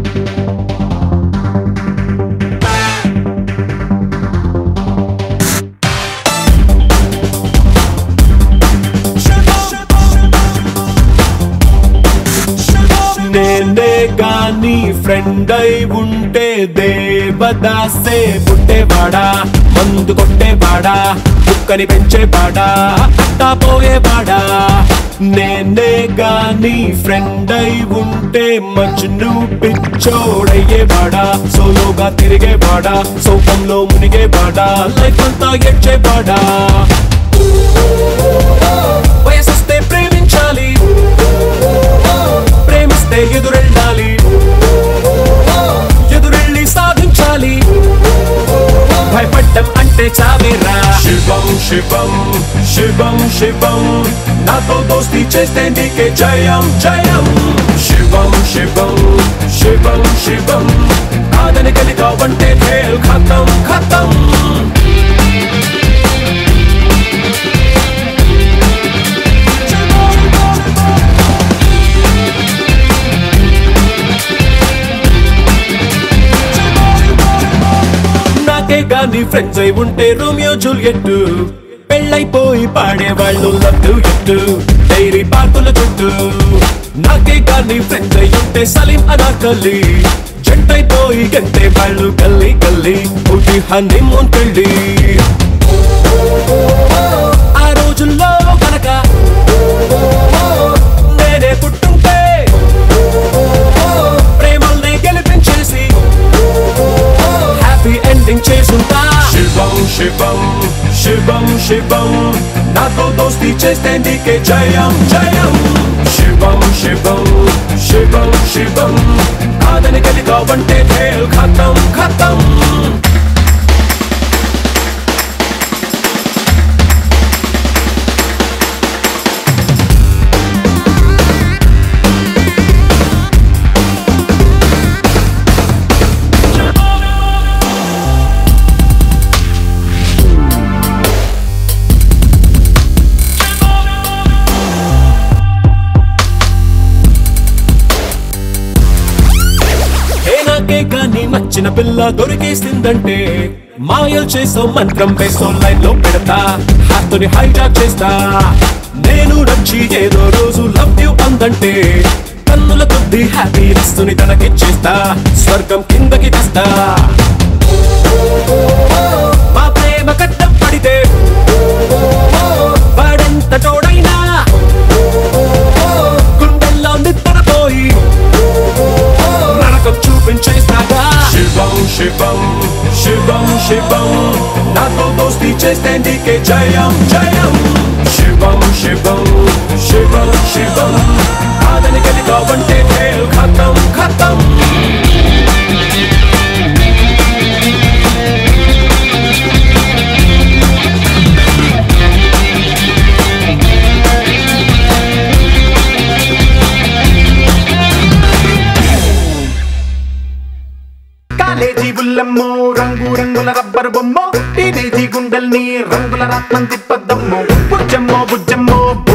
నేనే గాని ఫ్రెండ్ అయి ఉంటే దేవదాసే పుట్టేవాడా మందు కొట్టేవాడా కుక్కని పెంచేవాడా అట్టా పోయేవాడా నేనే గాని ఫ్రెండ్ అయి ఉంటే మజ్ను పిచ్చోడయ్యేవాడా సోలోగా తిరిగేవాడా సోపంలో మునిగేవాడా లైఫ్ అంతా ఎడ్చేవాడా వయసొస్తే ప్రేమించాలి ప్రేమిస్తే ఎదురెళ్ళాలి ఎదురెళ్ళి సాధించాలి భయపడ్డం అంటే చావేరా శివం శివం శివం శివం నాతో దోస్తి చేస్తే నీకే జయం జయం శివం శివం శివం శివం కాదని కలిగావంటే ఖేల్ ఖతం ఖతం నాకే గాని ఫ్రెండ్స్ అయి ఉంటే రోమియో జూలియట్ పెళ్ళైపోయి పాడేవాళ్ళు లడ్డు ఎట్టు డైరీ పార్కుల చుట్టూ నాకే గాని ఫ్రెండ్స్ అయి ఉంటే సలీం అనాకలి జంటైపోయి గంటే వాళ్ళు గల్లీ గల్లీ ఒకటి హనీమూన్ పెళ్ళి ఆ రోజుల్లో కనుక నేనే పుట్టుంటే ప్రేమల్ని గెలిపించేసి హ్యాపీ ఎండింగ్ చేసుంటా శివం శివం శివం శివం నాతో దోస్తి చేస్తే నీకే జయం జయం శివం శివం శివం శివం కాదని కలిగావంటే ఖేల్ ఖతం ఖతం ఏ నాకే గాని నచ్చిన పిల్ల దొరికేసిందంటే మాయలు చేసో మంత్రం వేసో లైన్ లో పెడతా హాతోని హైజాక్ చేస్తా నేను నచ్చి ఏదో రోజు లవ్ యూ అందంటే కన్నుల కొద్ది హ్యాపీనెస్ ని తనకిచ్చేస్తా స్వర్గం కిందకి తెస్తా మా ప్రేమ కట్టం పడితే వాడెంత తోడైనా గుండెల్లో నిద్రపోయి నరకం చూపించేస్తాగా శివం శివం శివం శివం నాతో దోస్తి చేస్తే నీకే జయం జయం శివం శివం శివం శివం కాదని కలిగావంటే ఖేల్ ఖతం ఖతం కాలేజీ బుల్లమ్మో రంగు రంగుల రబ్బర్ బొమ్మో టీనేజీ గుండెల్ని రంగుల రత్నం తిప్పద్దమ్మో బుజ్జమ్మో బుజ్జమ్మో